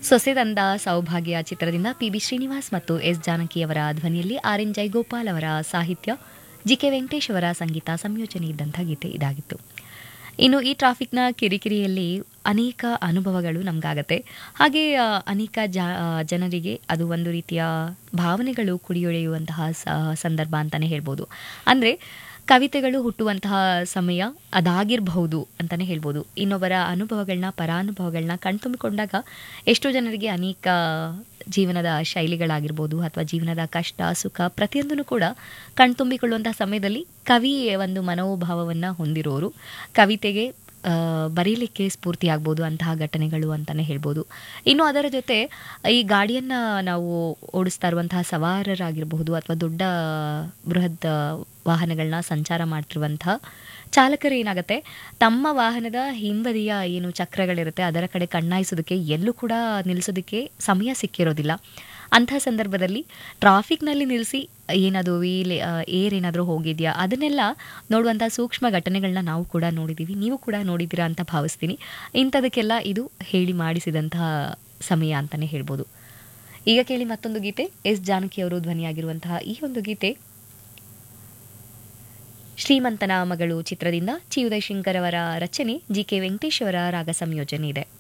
ಸೊಸೆದಂದ ಸೌಭಾಗ್ಯ ಚಿತ್ರದಿಂದ P B Srinivas ಮತ್ತು ಎಸ್ ಜಾನಕಿಯವರ ಧ್ವನಿಯಲ್ಲಿ ಆರ್ ಎನ್ ಜೈಗೋಪಾಲ್ ಅವರ ಸಾಹಿತ್ಯ ಜಿ ಕೆ ವೆಂಕಟೇಶ್ ಅವರ ಸಂಗೀತ ಸಂಯೋಜನೆ ಇದ್ದಂಥ ಗೀತೆ ಇದಾಗಿತ್ತು ಇನ್ನು ಈ ಟ್ರಾಫಿಕ್ನ ಕಿರಿಕಿರಿಯಲ್ಲಿ ಅನೇಕ ಅನುಭವಗಳು ನಮಗಾಗತ್ತೆ ಹಾಗೆ ಆ, ಅನೇಕ ಜ ಆ, ಜನರಿಗೆ ಅದು ಒಂದು ರೀತಿಯ ಭಾವನೆಗಳು ಕುಡಿಯೊಡೆಯುವಂತಹ ಸ- ಸಂದರ್ಭ ಅಂತಲೇ ಹೇಳ್ಬೋದು ಅಂದರೆ ಕವಿತೆಗಳು ಹುಟ್ಟುವಂತಹ ಸಮಯ ಅದಾಗಿರಬಹುದು ಅಂತಲೇ ಹೇಳ್ಬೋದು ಇನ್ನೊಬ್ಬರ ಅನುಭವಗಳನ್ನ ಪರಾನುಭವಗಳನ್ನ ಕಣ್ತುಂಬಿಕೊಂಡಾಗ ಎಷ್ಟೋ ಜನರಿಗೆ ಅನೇಕ ಜೀವನದ ಶೈಲಿಗಳಾಗಿರ್ಬೋದು ಅಥವಾ ಜೀವನದ ಕಷ್ಟ ಸುಖ ಪ್ರತಿಯೊಂದನ್ನು ಕೂಡ ಕಣ್ತುಂಬಿಕೊಳ್ಳುವಂತಹ ಸಮಯದಲ್ಲಿ ಕವಿ ಒಂದು ಮನೋಭಾವವನ್ನು ಹೊಂದಿರೋರು ಕವಿತೆಗೆ ಆ, ಬರೀಲಿಕ್ಕೆ ಸ್ಫೂರ್ತಿಯಾಗ್ಬೋದು ಅಂತಹ ಘಟನೆಗಳು ಅಂತಲೇ ಹೇಳ್ಬೋದು ಇನ್ನು ಅದರ ಜೊತೆ ಈ ಗಾಡಿಯನ್ನು ನಾವು ಓಡಿಸ್ತಾ ಇರುವಂತಹ ಸವಾರರಾಗಿರಬಹುದು ಅಥವಾ ದೊಡ್ಡ ಬೃಹತ್ ವಾಹನಗಳನ್ನ ಸಂಚಾರ ಮಾಡ್ತಿರುವಂತಹ ಚಾಲಕರು ಏನಾಗುತ್ತೆ ತಮ್ಮ ವಾಹನದ ಹಿಂಬದಿಯ ಏನು ಚಕ್ರಗಳಿರುತ್ತೆ ಅದರ ಕಡೆ ಕಣ್ಣಾಯಿಸೋದಕ್ಕೆ ಎಲ್ಲೂ ಕೂಡ ನಿಲ್ಲಿಸೋದಕ್ಕೆ ಸಮಯ ಸಿಕ್ಕಿರೋದಿಲ್ಲ ಅಂಥ ಸಂದರ್ಭದಲ್ಲಿ ಟ್ರಾಫಿಕ್ನಲ್ಲಿ ನಿಲ್ಲಿಸಿ ಏನದು ವೀಲ್ ಏರ್ ಏನಾದರೂ ಹೋಗಿದೆಯಾ ಅದನ್ನೆಲ್ಲ ನೋಡುವಂಥ ಸೂಕ್ಷ್ಮ ಘಟನೆಗಳನ್ನ ನಾವು ಕೂಡ ನೋಡಿದ್ದೀವಿ ನೀವು ಕೂಡ ನೋಡಿದ್ದೀರಾ ಅಂತ ಭಾವಿಸ್ತೀನಿ ಇಂಥದಕ್ಕೆಲ್ಲ ಇದು ಹೇಳಿ ಮಾಡಿಸಿದಂತಹ ಸಮಯ ಅಂತಲೇ ಹೇಳ್ಬೋದು ಈಗ ಕೇಳಿ ಮತ್ತೊಂದು ಗೀತೆ ಎಸ್ ಜಾನಕಿ ಅವರು ಧ್ವನಿಯಾಗಿರುವಂತಹ ಈ ಒಂದು ಗೀತೆ ಶ್ರೀಮಂತನ ಮಗಳು ಚಿತ್ರದಿಂದ ಚಿ ಉದಯಶಂಕರ್ ಅವರ ರಚನೆ ಜಿ ಕೆ ವೆಂಕಟೇಶ್ ಅವರ ರಾಗ ಸಂಯೋಜನೆ ಇದೆ